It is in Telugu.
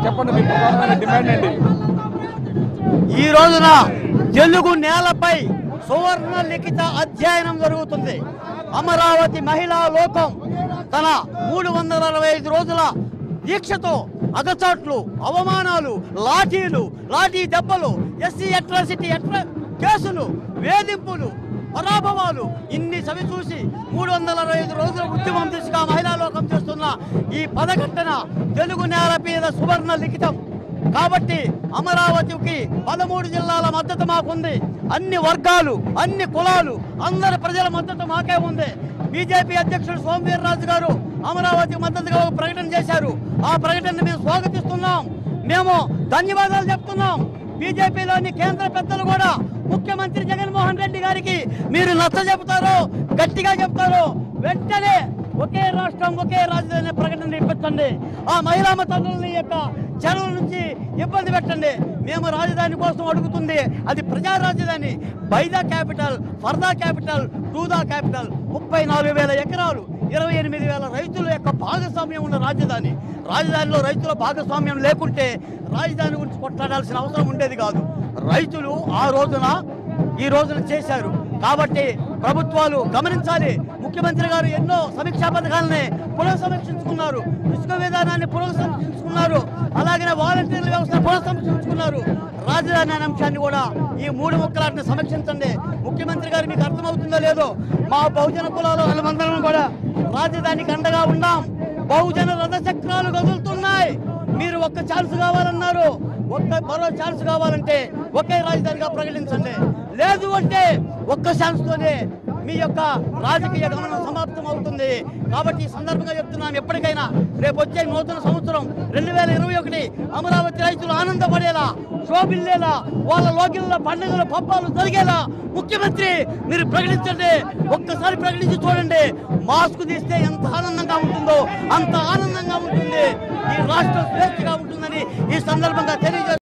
చెప్పండి మీ ప్రధానమైన డిమాండ్ ఏంటి ఈ రోజున తెలుగు నేలపై సువర్ణ లిఖిత అధ్యయనం జరుగుతుంది అమరావతి మహిళా లోకం తన మూడు వందల అరవై ఐదు రోజుల దీక్షతో అగచాట్లు అవమానాలు లాఠీలు లాఠీ దెబ్బలు ఎస్సీ అట్రాసిటీ అట్రా కేసులు వేధింపులు పరాభవాలు ఇన్ని చవి చూసి మూడు వందల అరవై ఐదు రోజుల ఉద్యమం దిశగా మహిళా లోకం చేస్తున్న ఈ పదఘట్టన తెలుగు నేల మీద సువర్ణ లిఖితం కాబట్టి అమరావతికి పదమూడు జిల్లాల మద్దతు మాకుంది అన్ని వర్గాలు అన్ని కులాలు అందరి ప్రజల మద్దతు మాకే ఉంది బీజేపీ అధ్యక్షుడు సోమవీర్రాజు గారు అమరావతికి మద్దతుగా ఒక ప్రకటన చేశారు ఆ ప్రకటన మేము స్వాగతిస్తున్నాం మేము ధన్యవాదాలు చెప్తున్నాం బీజేపీలోని కేంద్ర పెద్దలు కూడా ముఖ్యమంత్రి జగన్మోహన్ రెడ్డి గారికి మీరు నచ్చ చెబుతారో గట్టిగా చెప్తారో వెంటనే ఒకే రాష్ట్రం ఒకే రాజధాని ప్రకటన ఇప్పించండి ఆ మహిళా తల్లుల యొక్క చెరువుల నుంచి ఇబ్బంది పెట్టండి మేము రాజధాని కోసం అడుగుతుంది అది ప్రజా రాజధాని by the capital for the capital to the capital ముప్పై నాలుగు వేల ఎకరాలు ఇరవై ఎనిమిది వేల రైతుల యొక్క భాగస్వామ్యం ఉన్న రాజధాని రాజధానిలో రైతుల భాగస్వామ్యం లేకుంటే రాజధాని గురించి కొట్లాడాల్సిన అవసరం ఉండేది కాదు రైతులు ఆ రోజున ఈ రోజున చేశారు కాబట్టి ప్రభుత్వాలు గమనించాలి ముఖ్యమంత్రి గారు ఎన్నో సమీక్షా పథకాలని పునఃసమీక్షించుకున్నారు ఇసుక విధానాన్ని పునఃసమీక్షించుకున్నారు అలాగే వాలంటీర్ల వ్యవస్థ పునఃసమీక్షించుకున్నారు రాజధాని అనే అంశాన్ని కూడా ఈ మూడు ముక్కలాటిని సమీక్షించండి ముఖ్యమంత్రి గారు మీకు అర్థమవుతుందో లేదో మా బహుజన కులాలు మనమందరం కూడా రాజధానికి అండగా ఉన్నాం బహుజన రథచక్రాలు కదులుతున్నాయి మీరు ఒక్క ఛాన్స్ కావాలన్నారు ఒక్క మరో ఛాన్స్ కావాలంటే ఒకే రాజధానిగా ప్రకటించండి లేదు అంటే ఒక్క ఛాన్స్ తోనే మీ యొక్క రాజకీయ గమనం సమాప్తం అవుతుంది కాబట్టి ఈ సందర్భంగా చెప్తున్నాను ఎప్పటికైనా రేపు వచ్చే నూతన సంవత్సరం రెండు వేల ఇరవై ఒకటి అమరావతి రైతులు ఆనందపడేలా శోభిల్లేలా వాళ్ళ లోకిల్లో పండుగలు పబ్బాలు జరిగేలా ముఖ్యమంత్రి మీరు ప్రకటించండి ఒక్కసారి ప్రకటించి చూడండి మాస్క్ తీస్తే ఎంత ఆనందంగా ఉంటుందో అంత ఆనందంగా ఉంటుంది ఈ రాష్ట్రం శ్రేష్ఠగా ఉంటుందని ఈ సందర్భంగా తెలియజేస్తారు